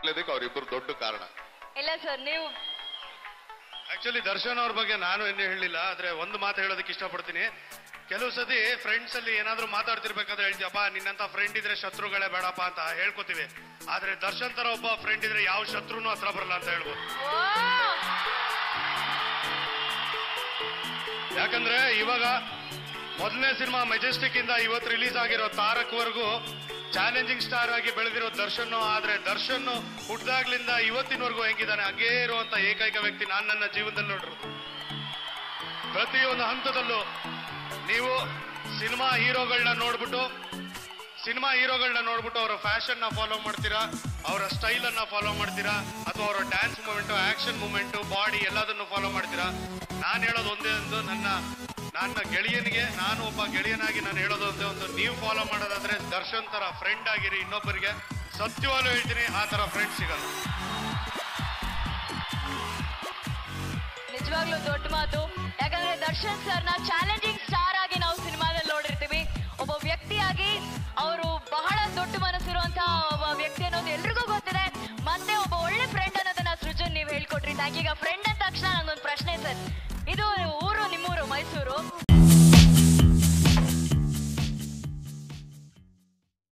ಆಗ್ಲೇದಕ್ಕೆ ಅವ್ರಿಬ್ರು ದೊಡ್ಡ ಕಾರಣ ಇಲ್ಲ ಸರ್ ನೀವು ಆಕ್ಚುಲಿ ದರ್ಶನ್ ಅವ್ರ ಬಗ್ಗೆ ನಾನು ಏನು ಹೇಳಿಲ್ಲ ಆದ್ರೆ ಒಂದು ಮಾತು ಹೇಳೋದಕ್ಕೆ ಇಷ್ಟಪಡ್ತೀನಿ ಕೆಲವು ಸತಿ ಫ್ರೆಂಡ್ಸ್ ಅಲ್ಲಿ ಏನಾದ್ರೂ ಮಾತಾಡ್ತಿರ್ಬೇಕಾದ್ರೆ ಹೇಳ್ತೀಯಪ್ಪ ನಿನ್ನಂತ ಫ್ರೆಂಡ್ ಇದ್ರೆ ಶತ್ರುಗಳೇ ಬೇಡಪ್ಪ ಅಂತ ಹೇಳ್ಕೊತೀವಿ ಆದ್ರೆ ದರ್ಶನ್ ತರ ಒಬ್ಬ ಫ್ರೆಂಡ್ ಇದ್ರೆ ಯಾವ ಶತ್ರುನೂ ಹತ್ರ ಬರಲ್ಲ ಅಂತ ಹೇಳ್ಬೋದು ಓ! ಯಾಕಂದ್ರೆ ಇವಾಗ ಮೊದಲನೇ ಸಿನಿಮಾ ಮೆಜೆಸ್ಟಿಕ್ ಇಂದ ಇವತ್ತು ರಿಲೀಸ್ ಆಗಿರೋ ತಾರಕ್ ವರೆಗೂ ಚಾಲೆಂಜಿಂಗ್ ಸ್ಟಾರ್ ಆಗಿ ಬೆಳೆದಿರೋ ದರ್ಶನ್ ಆದ್ರೆ ದರ್ಶನ್ ಹುಟ್ದಾಗ್ಲಿಂದ ಇವತ್ತಿನವರೆಗೂ ಹೆಂಗಿದ್ದಾನೆ ಹಂಗೇ ಇರುವಂತ ಏಕೈಕ ವ್ಯಕ್ತಿ ನಾನು ನನ್ನ ಜೀವನದಲ್ಲಿ ನೋಡಿರೋದು ಪ್ರತಿಯೊಂದು ಹಂತದಲ್ಲೂ ನೀವು ಸಿನಿಮಾ ಹೀರೋಗಳನ್ನ ನೋಡ್ಬಿಟ್ಟು ಸಿನಿಮಾ ಹೀರೋಗಳನ್ನ ನೋಡ್ಬಿಟ್ಟು ಅವರ ಫ್ಯಾಷನ್ ನ ಫಾಲೋ ಮಾಡ್ತೀರಾ ಅವರ ಸ್ಟೈಲ್ ಅನ್ನ ಫಾಲೋ ಮಾಡ್ತೀರಾ ಅಥವಾ ಅವರ dance moment action moment body ಎಲ್ಲದನ್ನು ಫಾಲೋ ಮಾಡ್ತೀರಾ ನಾನು ಹೇಳೋದು ಒಂದೇ ಒಂದು ನನ್ನ ನನ್ನ ಗೆಳೆಯನಿಗೆ ನಾನು ಒಬ್ಬ ಗೆಳೆಯನಾಗಿ ನಾನು ಹೇಳೋದು ಒಂದೇ ಒಂದು ನೀವು ಫಾಲೋ ಮಾಡೋದಾದ್ರೆ ದರ್ಶನ್ ತರ ಫ್ರೆಂಡ್ ಆಗಿರಿ ಇನ್ನೊಬ್ಬರಿಗೆ ಸತ್ಯವಾಗ್ಲೂ ಹೇಳ್ತೀನಿ ಆ ತರ ಫ್ರೆಂಡ್ ಸಿಗಲ್ಲ ನಿಜವಾಗ್ಲೂ ದೊಡ್ಡ ಮಾತು ಯಾಕಂದ್ರೆ ದರ್ಶನ್ ಸರ್ ನ ಚಾಲೆಂಜಿಂಗ್ ಸ್ಟಾರ್ ಆಗಿ ನಾವು ಸಿನಿಮಾದಲ್ಲಿ ನೋಡಿರ್ತೀವಿ ಒಬ್ಬ ವ್ಯಕ್ತಿಯಾಗಿ ಅವರು ಬಹಳ ದೊಡ್ಡ ಮನಸ್ಸಿರುವಂತಹ ಒಬ್ಬ ವ್ಯಕ್ತಿ ಅನ್ನೋದು ಎಲ್ರಿಗೂ ಗೊತ್ತಿದೆ ಮತ್ತೆ ಒಬ್ಬ ಒಳ್ಳೆ ಫ್ರೆಂಡ್ ಅನ್ನೋದನ್ನ ಸೃಜನ್ ನೀವು ಹೇಳ್ಕೊಟ್ರಿ ಥ್ಯಾಂಕ್ ಈಗ ಫ್ರೆಂಡ್ ಅಂದ ತಕ್ಷಣ ನಂದೊಂದು ಪ್ರಶ್ನೆ ಸರ್ ಇದು ಊರು ನಿಮ್ಮೂರು ಮೈಸೂರು